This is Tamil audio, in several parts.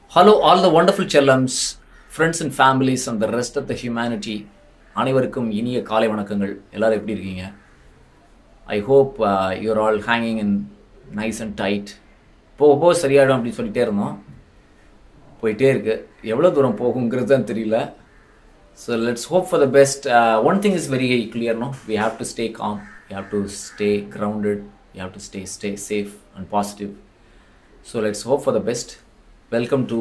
Hello, all the wonderful chellams, friends and families and the rest of the humanity. அனைவருக்கும் இனிய காலை வணக்கங்கள் எல்லாரும் எப்படி இருக்கீங்க I hope you are all hanging in nice and tight போக போக சரியாயிடும் அப்படின்னு சொல்லிட்டே இருந்தோம் போயிட்டே இருக்கு எவ்வளோ தூரம் போகுங்கிறது தான் தெரியல so let's hope for the best one thing is very clear no we have to stay calm we have to stay grounded we have to stay stay safe and positive so let's hope for the best welcome to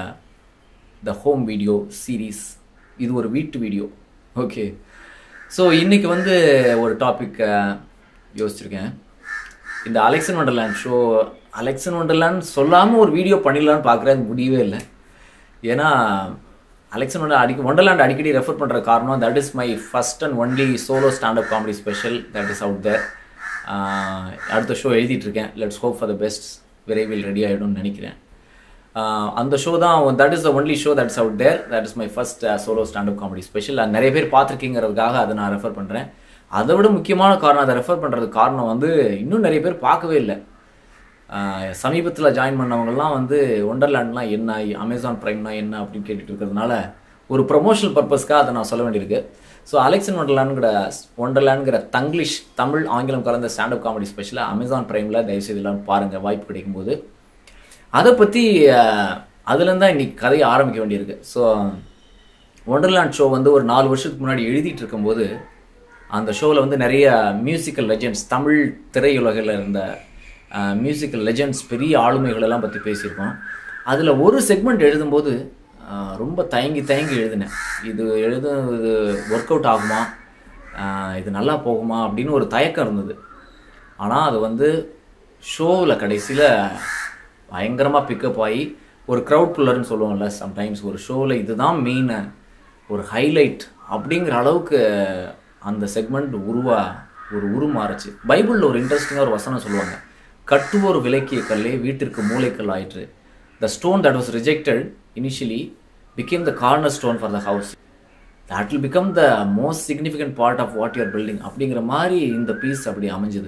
the home video series இது ஒரு வீட்டு வீடியோ ஓகே ஸோ இன்றைக்கி வந்து ஒரு டாபிக் யோசிச்சிருக்கேன் இந்த Alex in Wonderland show Alex in Wonderland சொல்லாமல் ஒரு வீடியோ பண்ணிடலான்னு பார்க்குறேன் அது முடியவே இல்லை ஏன்னா அலெக்சன் வண்டர் அடிக்க ஒண்டர்லேண்ட் அடிக்கடி ரெஃபர் பண்ணுற காரணம் that is my first and only solo standup comedy special that is out there அடுத்த ஷோ எழுதிட்டு இருக்கேன் let's hope for the best விரைவில் ரெடி ஆகிடும்னு நினைக்கிறேன் ஆஹ் அந்த ஷோ தான் that is the only show that's out there that is my first solo standup comedy special அது நிறைய பேர் பார்த்துருக்கீங்கிறதுக்காக அதை நான் ரெஃபர் பண்ணுறேன் அதை விட முக்கியமான காரணம் அதை ரெஃபர் பண்ணுறதுக்கு காரணம் வந்து இன்னும் நிறைய பேர் பார்க்கவே இல்லை சமீபத்தில் ஜாயின் பண்ணவங்கலாம் வந்து ஒண்டர்லேண்ட்லாம் என்ன அமேசான் ப்ரைம்னா என்ன அப்படின்னு கேட்டுட்டு இருக்கிறதுனால ஒரு ப்ரொமோஷனல் பர்பஸ்க்காக அதை நான் சொல்ல வேண்டியிருக்கு ஸோ அலெக்சன் ஒண்டர்லேண்டுங்கிற ஒண்டர்லேண்டுங்கிற தங்கிலீஷ் தமிழ் ஆங்கிலம் கலந்த ஸ்டாண்டப் காமெடி ஸ்பெஷலாக அமேசான் ப்ரைமில் தயவுசெய்து எல்லாரும் பாருங்கள் வாய்ப்பு கிடைக்கும்போது அதை பற்றி அதுலேருந்து தான் இன்றைக்கி கதையை ஆரம்பிக்க வேண்டியிருக்கு ஸோ ஒண்டர்லேண்ட் ஷோ வந்து ஒரு நாலு வருஷத்துக்கு முன்னாடி எழுதிட்டு இருக்கும்போது அந்த ஷோவில் வந்து நிறைய மியூசிக்கல் லெஜெண்ட்ஸ் தமிழ் திரையுலகில் இருந்த மியூசிக்கல் லெஜெண்ட்ஸ் பெரிய ஆளுமைகளெல்லாம் பற்றி பேசியிருக்கோம் அதில் ஒரு செக்மெண்ட் எழுதும்போது ஆஹ், ரொம்ப தயங்கி தயங்கி எழுதினேன் இது எழுத இது ஒர்க் அவுட் ஆகுமா ஆஹ், இது நல்லா போகுமா அப்படின்னு ஒரு தயக்கம் இருந்தது ஆனால் அது வந்து ஷோவில் கடைசியில் பயங்கரமாக பிக்கப் ஆகி ஒரு க்ரௌட் புல்லர்னு சொல்லுவோம்ல சம்டைம்ஸ் ஒரு ஷோவில் இதுதான் மெயின் ஒரு ஹைலைட் அப்படிங்கிற அளவுக்கு அந்த செக்மெண்ட் உருவா ஒரு உருமாறுச்சு பைபிளில் ஒரு இன்ட்ரெஸ்டிங்காக ஒரு வசனம் சொல்லுவாங்க கட்டுவோர் விலக்கிய கல்லே வீட்டிற்கு மூளைக்கல் ஆயிற்று the stone that was rejected initially became the corner stone for the house that will become the most significant part of what you're building அப்படிங்கிற மாதிரி இந்த பீஸ் அப்படி அமைஞ்சுது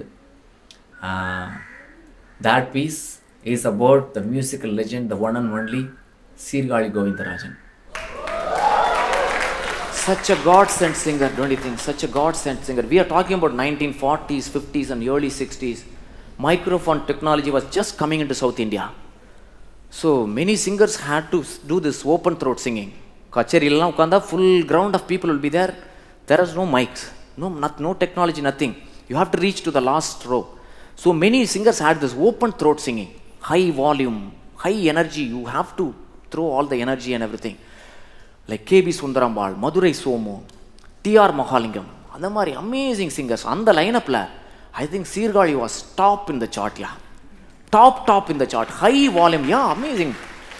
that piece is about the musical legend the one and only Sirkazhi Govindarajan such a god sent singer don't you think such a god sent singer we are talking about 1940s 50s and early 60s microphone technology was just coming into south india so many singers had to s- do this open throat singing கச்சேரியிலலாம் உட்காந்தா full ground of people will be there there is no mics no not no technology nothing you have to reach to the last row so many singers had this open throat singing high volume high energy you have to throw all the energy and everything like K B Sundarambal Madurai Somu T R Mahalingam அந்த மாதிரி அமேசிங் சிங்கர்ஸ் அந்த லைனப்பில் I think Sirkazhi was top in the chart yeah top top in the chart high volume yeah amazing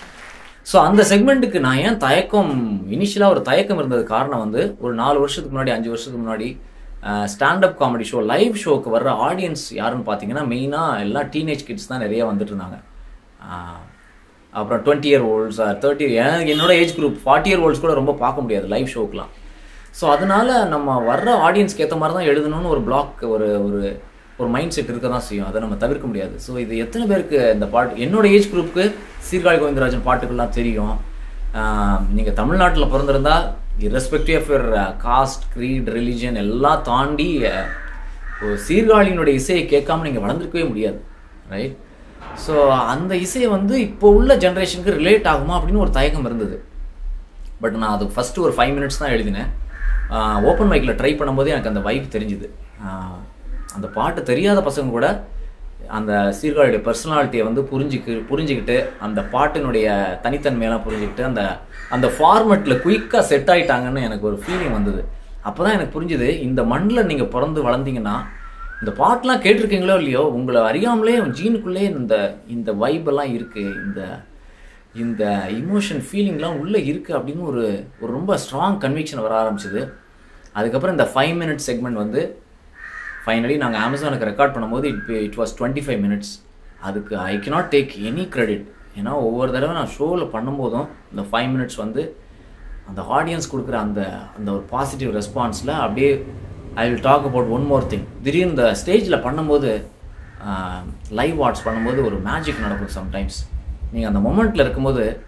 so அந்த செக்மெண்ட்டுக்கு நான் ஏன் தயக்கம் இனிஷியலாக ஒரு தயக்கம் இருந்தது காரணம் வந்து ஒரு நாலு வருஷத்துக்கு முன்னாடி அஞ்சு வருஷத்துக்கு முன்னாடி ஸ்டாண்டப் காமெடி ஷோ லைவ் ஷோக்கு வர்ற ஆடியன்ஸ் யாருன்னு பார்த்தீங்கன்னா மெயினாக எல்லாம் டீனேஜ் கிட்ஸ் தான் நிறைய வந்துட்டு இருந்தாங்க ஆஹ் அப்புறம் டுவெண்ட்டி இயர் ஓல்ட்ஸ் தேர்ட்டி என்னோட age group forty year olds கூட ரொம்ப பார்க்க முடியாது லைவ் ஷோக்கெலாம் ஸோ அதனால நம்ம வர்ற ஆடியன்ஸ்க்கு ஏற்ற மாதிரி தான் எழுதணும்னு ஒரு பிளாக் ஒரு ஒரு ஒரு மைண்ட் செட் இருக்க தான் செய்யும் அதை நம்ம தவிர்க்க முடியாது ஸோ இது எத்தனை பேருக்கு இந்த பாட்டு என்னோட ஏஜ் குரூப்புக்கு சீர்காழி கோவிந்தராஜன் பாட்டுகள்லாம் தெரியும் நீங்கள் தமிழ்நாட்டில் பிறந்திருந்தா irrespective of your caste creed religion எல்லாம் தாண்டி அஹ், ஒரு சீர்காழியினுடைய இசையை கேட்காம நீங்கள் வளர்ந்துருக்கவே முடியாது ரைட் ஸோ அந்த இசையை வந்து இப்போ உள்ள ஜென்ரேஷனுக்கு ரிலேட் ஆகுமா அப்படின்னு ஒரு தயக்கம் இருந்தது பட் நான் அது ஃபஸ்ட்டு ஒரு ஃபைவ் மினிட்ஸ் தான் எழுதினேன் ஓப்பன் மைக்கில் ட்ரை பண்ணும்போதே எனக்கு அந்த வைப் தெரிஞ்சுது ஆஹ் அந்த பாட்டு தெரியாத பசங்க கூட அந்த சீர்காழியுடைய பர்சனாலிட்டியை வந்து புரிஞ்சுக்கு புரிஞ்சுக்கிட்டு அந்த பாட்டினுடைய தனித்தன்மையெல்லாம் புரிஞ்சுக்கிட்டு அந்த அந்த ஃபார்மெட்டில் குயிக்காக செட் ஆயிட்டாங்கன்னு எனக்கு ஒரு ஃபீலிங் வந்தது அப்போ தான் எனக்கு புரிஞ்சுது இந்த மண்ணில் நீங்கள் பிறந்து வளர்ந்தீங்கன்னா இந்த பாட்டெலாம் கேட்டிருக்கீங்களோ இல்லையோ உங்களை அறியாமலே ஜீனுக்குள்ளே இந்த இந்த வைபெல்லாம் இருக்குது இந்த இந்த இமோஷன் ஃபீலிங்லாம் உள்ளே இருக்குது அப்படின்னு ஒரு ஒரு ரொம்ப ஸ்ட்ராங் கன்விக்ஷன் வர ஆரம்பிச்சது அதுக்கப்புறம் இந்த ஃபைவ் மினிட் செக்மெண்ட் வந்து ஃபைனலி நாங்கள் அமேசானுக்கு ரெக்கார்ட் பண்ணும்போது it it was twenty five minutes அதுக்கு I cannot take any credit ஏன்னா ஒவ்வொரு தடவை நான் ஷோவில் பண்ணும்போதும் இந்த ஃபைவ் மினிட்ஸ் வந்து அந்த ஆடியன்ஸ் கொடுக்குற அந்த அந்த ஒரு பாசிட்டிவ் ரெஸ்பான்ஸில் அப்படியே I will talk about one more thing திடீர்னு இந்த ஸ்டேஜில் பண்ணும்போது லைவ் வாட்ச் பண்ணும்போது ஒரு மேஜிக் நடக்கும் சம்டைம்ஸ் நீங்கள் அந்த மொமெண்ட்டில் இருக்கும்போது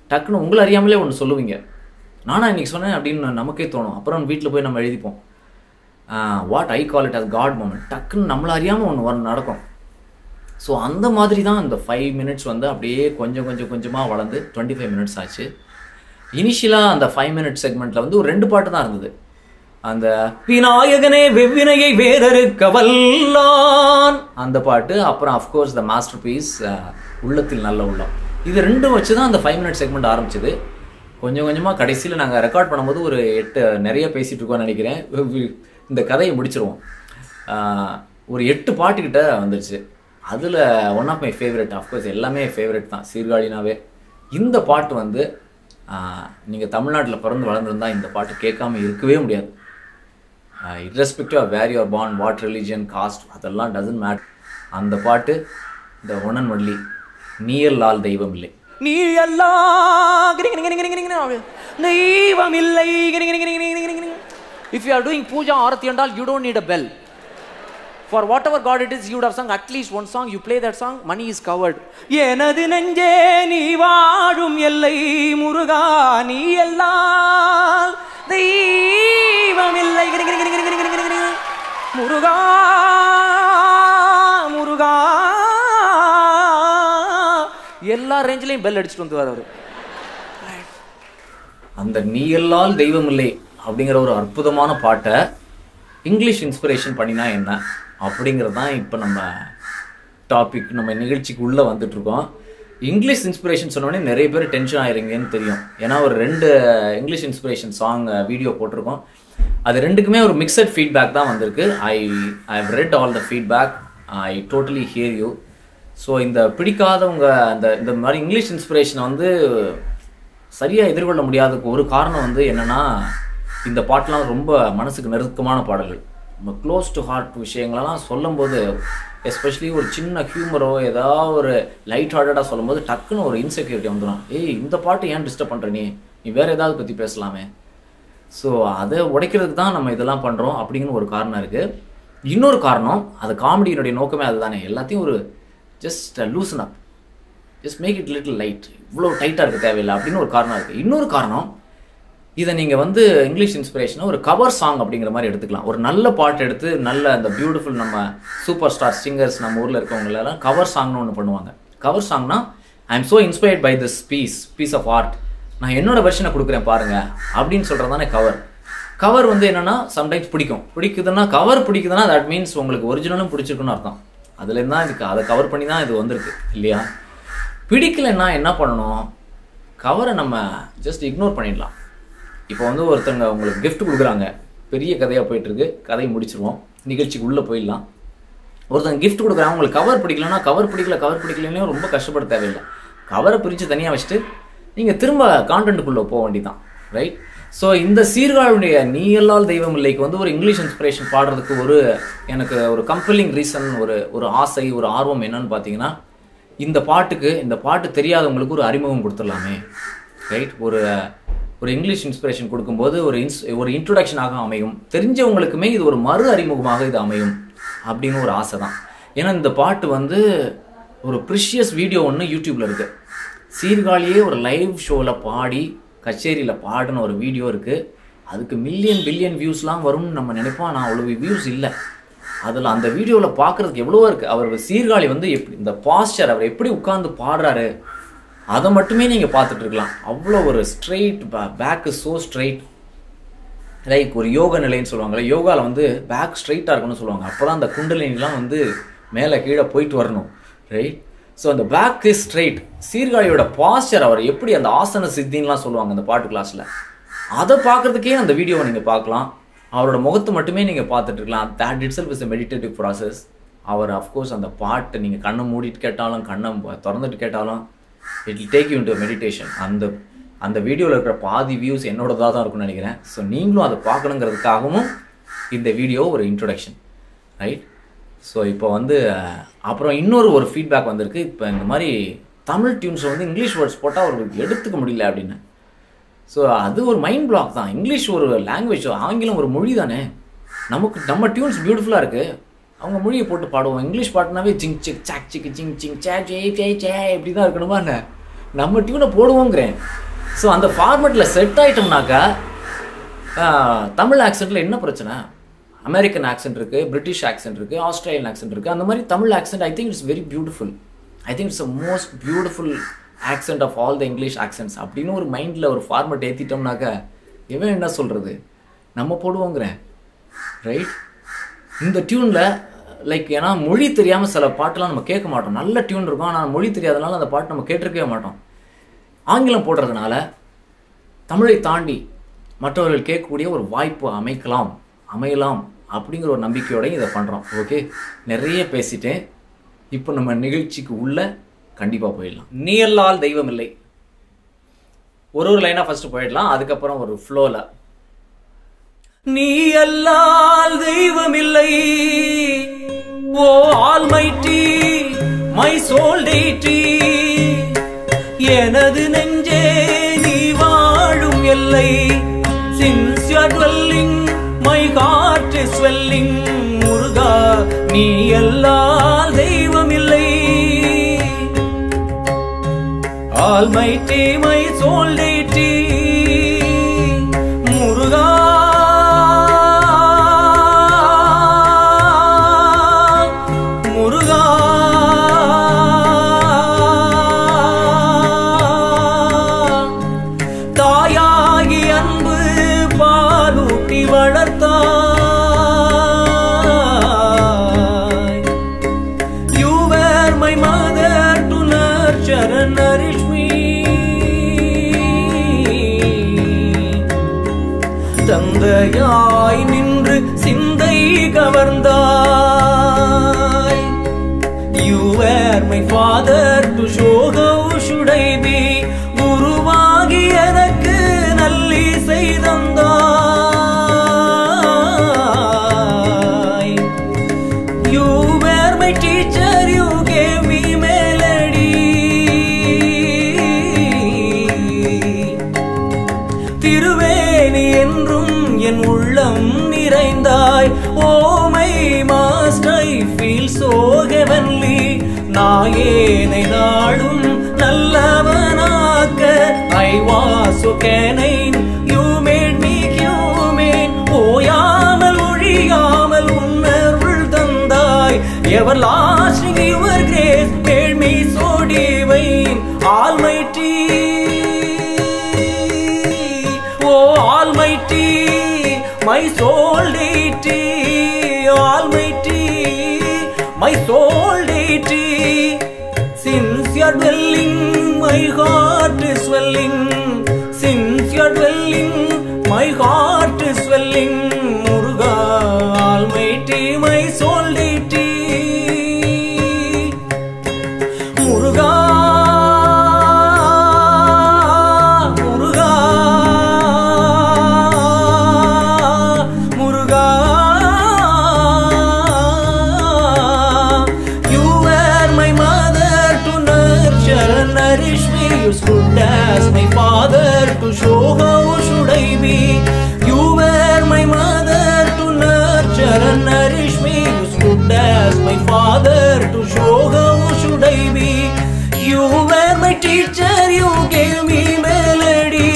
டக்குன்னு உங்களை அறியாமலே ஒன்று சொல்லுவீங்க நானா இன்னைக்கு சொன்னேன் அப்படின்னு நமக்கே தோணும் அப்புறம் வீட்டில் போய் நம்ம எழுதிப்போம் what I call it as god moment டக்குன்னு நம்மள அறியாமல் ஒன்று ஒன்று நடக்கும் ஸோ அந்த மாதிரி தான் இந்த ஃபைவ் மினிட்ஸ் வந்து அப்படியே கொஞ்சம் கொஞ்சம் கொஞ்சமாக வளர்ந்து டுவெண்ட்டி ஃபைவ் மினிட்ஸ் ஆச்சு இனிஷியலாக அந்த ஃபைவ் மினிட் செக்மெண்ட்டில் வந்து ஒரு ரெண்டு பாட்டு தான் இருந்தது அந்த விநாயகனே வெவ்வினையை வேறறுக்க வல்லான் அந்த பாட்டு அப்புறம் அஃப்கோர்ஸ் த மாஸ்டர் பீஸ் உள்ளத்தில் நல்ல உள்ளம் இது ரெண்டும் வச்சு தான் அந்த ஃபைவ் மினிட் செக்மெண்ட் ஆரம்பிச்சது கொஞ்சம் கொஞ்சமாக கடைசியில் நாங்கள் ரெக்கார்ட் பண்ணும்போது ஒரு எட்டு நிறைய பேசிகிட்டு இருக்கோம்னு நினைக்கிறேன் இந்த கதையை முடிச்சிருவோம் ஆஹ் ஒரு எட்டு பாட்டுக்கிட்ட வந்துருச்சு அதில் one of my favourite of course எல்லாமே ஃபேவரட் தான் சீர்காழினாவே இந்த பாட்டு வந்து நீங்கள் தமிழ்நாட்டில் பிறந்து வளர்ந்துருந்தா இந்த பாட்டு கேட்காம இருக்கவே முடியாது irrespective of where your born what religion caste அதெல்லாம் டசன்ட் மேட் அந்த பாட்டு இந்த ஒனன் வள்ளி நீயல்லால் தெய்வம் இல்லை நீ எல்லாம் தெய்வம் இல்லை if you are doing puja aarti என்றால் you don't need a bell for whatever god it is you have sung at least one song you play that song மணி இஸ் கவர்ட் எனது நெஞ்சே நீ வாழும் எல்லை முருகா நீ எல்லாம் தெய்வம் இல்லை முருகா முருகா எல்லா ரேஞ்சிலையும் பெல் அடிச்சுட்டு வந்து அவர் அந்த நீயல்லால் தெய்வம் இல்லை அப்படிங்கிற ஒரு அற்புதமான பாட்டை இங்கிலீஷ் இன்ஸ்பிரேஷன் பண்ணினா என்ன அப்படிங்கிறது தான் இப்போ நம்ம டாபிக் நம்ம நிகழ்ச்சிக்கு உள்ளே வந்துட்டுருக்கோம் இங்கிலீஷ் இன்ஸ்பிரேஷன் சொன்னோடனே நிறைய பேர் டென்ஷன் ஆயிருங்கன்னு தெரியும் ஏன்னா ஒரு ரெண்டு இங்கிலீஷ் இன்ஸ்பிரேஷன் சாங் வீடியோ போட்டிருக்கோம் அது ரெண்டுக்குமே ஒரு மிக்சட் ஃபீட்பேக் தான் வந்திருக்கு I I have read all the feedback I totally hear you so இந்த பிடிக்காதவங்க அந்த இந்த மாதிரி இங்கிலீஷ் இன்ஸ்பிரேஷனை வந்து சரியாக எதிர்கொள்ள முடியாததுக்கு ஒரு காரணம் வந்து என்னன்னா இந்த பாட்டெலாம் ரொம்ப மனசுக்கு நெருக்கமான பாடல்கள் நம்ம க்ளோஸ் டு ஹார்ட் விஷயங்களெல்லாம் சொல்லும்போது எஸ்பெஷலி ஒரு சின்ன ஹியூமரோ ஏதாவது ஒரு லைட் ஹார்ட்டடாக சொல்லும்போது டக்குன்னு ஒரு இன்செக்யூரிட்டி வந்துடும் ஏய் இந்த பாட்டு ஏன் டிஸ்டர்ப் பண்ணுற நீ நீ வேறு ஏதாவது பற்றி பேசலாமே ஸோ அதை உடைக்கிறதுக்கு தான் நம்ம இதெல்லாம் பண்ணுறோம் அப்படிங்கிற ஒரு காரணம் இருக்குது இன்னொரு காரணம் அது காமெடியினுடைய நோக்கமே அதுதானே எல்லாத்தையும் ஒரு just loosen up just make it little light இவ்வளோ டைட்டாக இருக்க தேவையில்லை அப்படின்னு ஒரு காரணம் இருக்குது இன்னொரு காரணம் இதை நீங்கள் வந்து இங்கிலீஷ் இன்ஸ்பிரேஷனை ஒரு கவர் சாங் அப்படிங்கிற மாதிரி எடுத்துக்கலாம் ஒரு நல்ல பாட்டு எடுத்து நல்ல அந்த பியூட்டிஃபுல் நம்ம சூப்பர் ஸ்டார் சிங்கர்ஸ் நம்ம ஊரில் இருக்கவங்களெல்லாம் கவர் சாங்னு ஒன்று பண்ணுவாங்க கவர் சாங்னா I am so inspired by this piece piece of art நான் என்னோட வெர்ஷனை கொடுக்குறேன் பாருங்க அப்படின்னு சொல்கிறது தானே கவர் கவர் வந்து என்னன்னா சம்டைம்ஸ் பிடிக்கும் பிடிக்குதுன்னா கவர் பிடிக்குதுன்னா தட் மீன்ஸ் உங்களுக்கு ஒரிஜினலும் பிடிச்சிருக்குன்னு அர்த்தம் அதுலேருந்து தான் இதுக்கு அதை கவர் பண்ணி தான் இது வந்திருக்கு இல்லையா பிடிக்கலைன்னா என்ன பண்ணணும் கவரை நம்ம ஜஸ்ட் இக்னோர் பண்ணிடலாம் இப்போ வந்து ஒருத்தங்க உங்களுக்கு gift கொடுக்குறாங்க பெரிய கதையாக போயிட்டுருக்கு கதையை முடிச்சிருவோம் நிகழ்ச்சிக்கு உள்ளே போயிடலாம் ஒருத்தங்க gift கொடுக்குறாங்க உங்களுக்கு கவர் பிடிக்கலன்னா கவர் பிடிக்கல கவர் பிடிக்கலன்னு ரொம்ப கஷ்டப்பட தேவையில்லை கவரை பிரித்து தனியாக வச்சுட்டு நீங்கள் திரும்ப கான்டென்ட்டுக்குள்ளே போக வேண்டியதான் ரைட் ஸோ இந்த சீர்காழுடைய நீ எல்லால் தெய்வம் இல்லைக்கு வந்து ஒரு இங்கிலீஷ் இன்ஸ்பிரேஷன் பாடுறதுக்கு ஒரு எனக்கு ஒரு கம்பெல்லிங் ரீசன் ஒரு ஒரு ஆசை ஒரு ஆர்வம் என்னன்னு பார்த்தீங்கன்னா இந்த பாட்டுக்கு இந்த பாட்டு தெரியாதவங்களுக்கு ஒரு அறிமுகம் கொடுத்துடலாமே ரைட் ஒரு ஒரு இங்கிலீஷ் இன்ஸ்பிரேஷன் கொடுக்கும்போது ஒரு இன்ஸ் ஒரு இன்ட்ரொடக்ஷனாக அமையும் தெரிஞ்சவங்களுக்குமே இது ஒரு மறு அறிமுகமாக இது அமையும் அப்படின்னு ஒரு ஆசை தான் ஏன்னா இந்த பாட்டு வந்து ஒரு ப்ரிஷியஸ் வீடியோ ஒன்று யூடியூப்ல இருக்கு சீர்காழியே ஒரு லைவ் ஷோவில் பாடி கச்சேரியில் பாடின ஒரு வீடியோ இருக்குது அதுக்கு மில்லியன் பில்லியன் வியூஸ்லாம் வரும்னு நம்ம நினைப்போம் ஆனால் அவ்வளோ வியூஸ் இல்லை அதில் அந்த வீடியோவில் பார்க்குறதுக்கு எவ்வளவோ இருக்குது அவர் சீர்காழி வந்து எப்படி இந்த பாஸ்டர் அவர் எப்படி உட்கார்ந்து பாடுறாரு அதை மட்டுமே நீங்கள் பார்த்துட்டு இருக்கலாம் அவ்வளோ ஒரு straight back so straight like ஒரு யோக நிலைன்னு சொல்லுவாங்கல்ல யோகாவில் வந்து பேக் ஸ்ட்ரைட்டாக இருக்கணும்னு சொல்லுவாங்க அப்போ தான் அந்த குண்டலினிலாம் வந்து மேலே கீழே போயிட்டு வரணும் ரைட் ஸோ அந்த பேக் இஸ் ஸ்ட்ரைட் சீர்காழியோட பாஸ்டர் அவர் எப்படி அந்த ஆசன சித்தின்லாம் சொல்லுவாங்க அந்த பாட்டு கிளாஸில் அதை பார்க்குறதுக்கே அந்த வீடியோவை நீங்கள் பார்க்கலாம் அவரோட முகத்தை மட்டுமே நீங்கள் பார்த்துட்டு இருக்கலாம் that itself is a meditative process அவர் அஃப்கோர்ஸ் அந்த பாட்டை நீங்கள் கண்ணை மூடிட்டு கேட்டாலும் கண்ணை திறந்துட்டு கேட்டாலும் it will take you into meditation அந்த அந்த வீடியோவில் இருக்கிற பாதி வியூஸ் என்னோடதாக தான் இருக்கும்னு நினைக்கிறேன் ஸோ நீங்களும் அதை பார்க்கணுங்கிறதுக்காகவும் இந்த வீடியோ ஒரு இன்ட்ரொடக்ஷன் ரைட் ஸோ இப்போ வந்து அஹ், அப்புறம் இன்னொரு ஒரு ஃபீட்பேக் வந்திருக்கு இப்போ இந்த மாதிரி தமிழ் டியூன்ஸை வந்து இங்கிலீஷ் வேர்ட்ஸ் போட்டால் அவருக்கு எடுத்துக்க முடியல அப்படின்னு ஸோ அது ஒரு மைண்ட் பிளாக் தான் இங்கிலீஷ் ஒரு லாங்குவேஜ் ஆங்கிலம் ஒரு மொழி தானே நமக்கு நம்ம டியூன்ஸ் பியூட்டிஃபுல்லாக இருக்குது அவங்க மொழியை போட்டு பாடுவோம் இங்கிலீஷ் பாட்டுனாவே ஜிங் சிக் சாக் சிக் ஜிங் சிங் சே ஜே ஜே ஜே இப்படி தான் இருக்கணுமா என்ன நம்ம டியூனை போடுவோங்கிறேன் ஸோ அந்த ஃபார்மெட்டில் செட் ஆயிட்டோம்னாக்கா ஆஹ், தமிழ் ஆக்சென்ட்டில் என்ன பிரச்சனை அமெரிக்கன் ஆக்சென்ட் இருக்குது பிரிட்டிஷ் ஆக்சென்ட் இருக்குது ஆஸ்திரேலியன் ஆக்சென்ட் இருக்குது அந்த மாதிரி Tamil accent I think it's very beautiful I think it's a most beautiful accent of all the English accents அப்படின்னு ஒரு மைண்டில் ஒரு ஃபார்மெட் ஏற்றிட்டோம்னாக்கா இவன் என்ன சொல்கிறது நம்ம போடுவோங்கிறேன் ரைட் இந்த டியூனில் லைக் ஏன்னா மொழி தெரியாமல் சில பாட்டெல்லாம் நம்ம கேட்க மாட்டோம் நல்ல டியூன் இருக்கும் ஆனால் மொழி தெரியாதனால அந்த பாட்டு நம்ம கேட்டிருக்கவே மாட்டோம் ஆங்கிலம் போடுறதுனால தமிழை தாண்டி மற்றவர்கள் கேட்கக்கூடிய ஒரு வாய்ப்பு அமைக்கலாம் அமையலாம் அப்படிங்கிற ஒரு நம்பிக்கையோடய இதை பண்ணுறோம் ஓகே நிறைய பேசிட்டேன் இப்போ நம்ம நிகழ்ச்சிக்கு உள்ள கண்டிப்பாக போயிடலாம் நீ அல்லால் தெய்வம் இல்லை ஒரு ஒரு லைனாக ஃபர்ஸ்ட் போயிடலாம் அதுக்கப்புறம் ஒரு ஃப்ளோவில் நீ அல்லால் தெய்வமில்லை oh almighty my soul deity எனது நெஞ்சே நீ வாழும் எல்லை since you dwelling my heart is swelling Muruga நீ அல்லால் தெய்வமில்லை almighty my soul deity Muruga Muruga தாயாகி அன்பு பாலூட்டி வளர்த்தாய் You were my mother to nurture and nourish me. தந்தையாய் நின்று சிந்தை கவர்ந்தாய் You were my father to show how should I be குருவாகி எனக்கு நல்லி செய்தந்தாய் You were my teacher, you gave me melody. Triveni என்றும் என் உள்ளம் நிறைந்தாய் oh my master I feel so heavenly நாயேனை நாடும் நல்லவனாக்க I was so canine you made me human ஓயாமல் ஒழியாமல் உணர்வுள் தந்தாய் everlasting your grace made me so divine almighty oh almighty my soul deity almighty my soul deity since you are dwelling my heart is swelling since you are dwelling my heart is swelling muruga almighty my soul deity Muruga Muruga Muruga You were my mother to nurture and nourish me You stood as my father to show how should I be You were my mother to nurture and nourish me You stood as my father to show how should I be You were my teacher, you gave me melody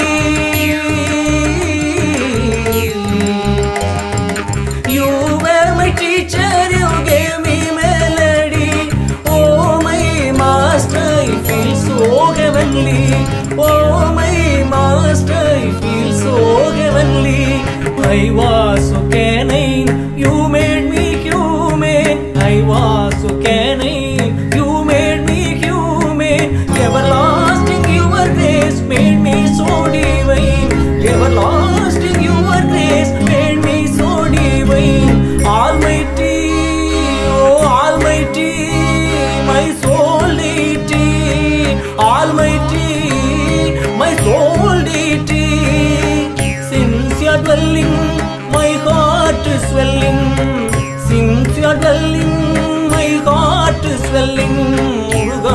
You were my teacher, you gave me melody. Oh, my master, I feel so heavenly. Oh, my master, I feel so heavenly. I was so canine, you made me human. I was so canine, you made me human. Everlasting, your grace made me so divine. Everlasting, your grace made me so divine. Almighty, oh Almighty, my soul deity. Almighty, my soul deity. Since you are dwelling, my heart is swelling. Since you are dwelling, my heart is swelling. Muruga,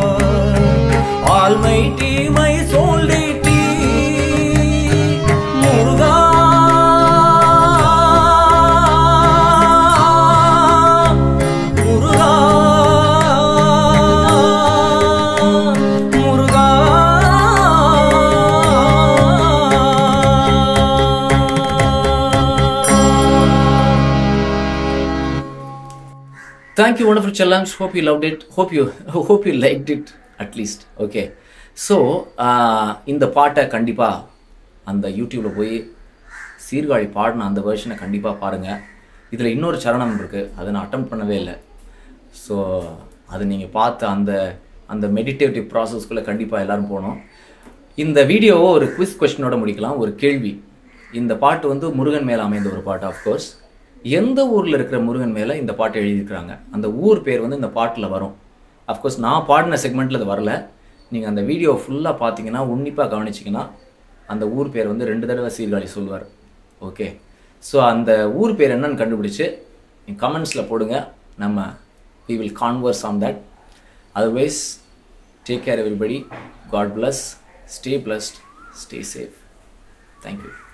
Almighty, my soul deity. Muruga, Muruga, Muruga. Thank you wonderful செல்லம்ஸ் hope you loved it hope you hope you like it at least okay so இந்த பாட்டை கண்டிப்பாக அந்த யூடியூப்பில் போய் சீர்காழி பாடின அந்த வெர்ஷனை கண்டிப்பாக பாருங்கள் இதில் இன்னொரு சரணம் இருக்குது அதை நான் அட்டம் பண்ணவே இல்லை ஸோ அது நீங்கள் பார்த்து அந்த அந்த மெடிடேட்டிவ் ப்ராசஸ்க்குள்ளே கண்டிப்பாக எல்லாரும் போகணும் இந்த வீடியோவை ஒரு குவிஸ் கொஸ்டினோட முடிக்கலாம் ஒரு கேள்வி இந்த பாட்டு வந்து முருகன் மேலே அமைந்த ஒரு பாட்டு ஆஃப்கோர்ஸ் எந்த ஊரில் இருக்கிற முருகன் மேலே இந்த பாட்டை எழுதியிருக்கிறாங்க அந்த ஊர் பேர் வந்து இந்த பாட்டில் வரும் அஃப்கோர்ஸ் நான் பாடின செக்மெண்ட்டில் அது வரல நீங்கள் அந்த வீடியோ ஃபுல்லாக பார்த்தீங்கன்னா உன்னிப்பாக கவனிச்சிங்கன்னா அந்த ஊர் பேர் வந்து ரெண்டு தடவை சீர்காழி சொல்வார் ஓகே ஸோ அந்த ஊர் பேர் என்னன்னு கண்டுபிடிச்சு நீங்கள் கமெண்ட்ஸில் போடுங்க நம்ம we will converse on that otherwise take care everybody god bless stay blessed stay safe thank you